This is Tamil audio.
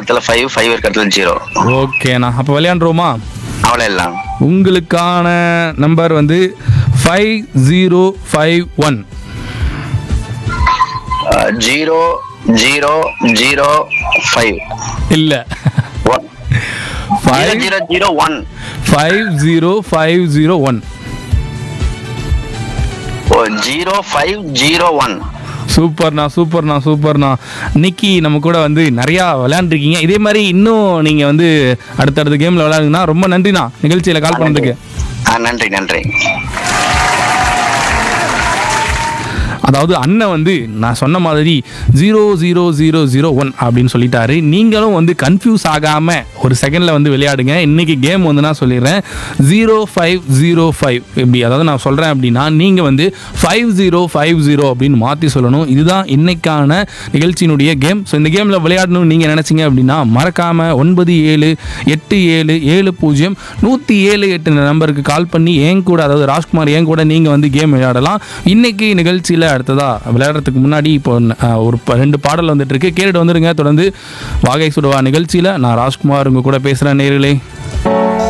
இடத்துல ஃபைவ் ஃபைவ் இருக்க இடத்துல ஜீரோ ஓகேண்ணா அப்போ விளையாண்டுருவோமா அவ்வளோ எல்லாம் உங்களுக்கான நம்பர் வந்து five zero five one zero zero zero five இல்லை one five zero zero one five zero five zero one O zero five zero one சூப்பர்ண்ணா சூப்பர்ண்ணா சூப்பர்ண்ணா இன்னைக்கு நம்ம கூட வந்து நிறையா விளையாண்டுருக்கீங்க இதே மாதிரி இன்னும் நீங்கள் வந்து அடுத்தடுத்த கேமில் விளையாடுங்கன்னா ரொம்ப நன்றிண்ணா நிகழ்ச்சியில் கால் பண்ணதுக்கு ஆ நன்றி நன்றி அதாவது அண்ணன் வந்து நான் சொன்ன மாதிரி zero zero zero zero one அப்படின்னு சொல்லிட்டாரு நீங்களும் வந்து கன்ஃபியூஸ் ஆகாமல் ஒரு செகண்டில் வந்து விளையாடுங்க இன்னைக்கு கேம் வந்து நான் சொல்லிடுறேன் ஜீரோ ஃபைவ் ஜீரோ ஃபைவ் எப்படி அதாவது நான் சொல்கிறேன் அப்படின்னா நீங்கள் வந்து ஃபைவ் ஜீரோ ஃபைவ் ஜீரோ அப்படின்னு மாற்றி சொல்லணும் இதுதான் இன்னைக்கான நிகழ்ச்சியினுடைய கேம் ஸோ இந்த கேமில் விளையாடணும்னு நீங்கள் நினச்சிங்க அப்படின்னா மறக்காமல் ஒன்பது ஏழு எட்டு ஏழு ஏழு பூஜ்ஜியம் நூற்றி ஏழு எட்டு நம்பருக்கு கால் பண்ணி ஏன் கூட அதாவது ராஜ்குமார் ஏன் கூட நீங்கள் வந்து கேம் விளையாடலாம் இன்னைக்கு நிகழ்ச்சியில் அடுத்ததா விளையாடுறதுக்கு முன்னாடி இப்போ அஹ், ஒரு ப- ரெண்டு பாடல் வந்துட்டு இருக்கு கேட்டுட்டு வந்துடுங்க தொடர்ந்து வாகை சுடுவா நிகழ்ச்சியில் நான் ராஜ்குமார் உங்க கூட பேசுகிறேன் நேர்களே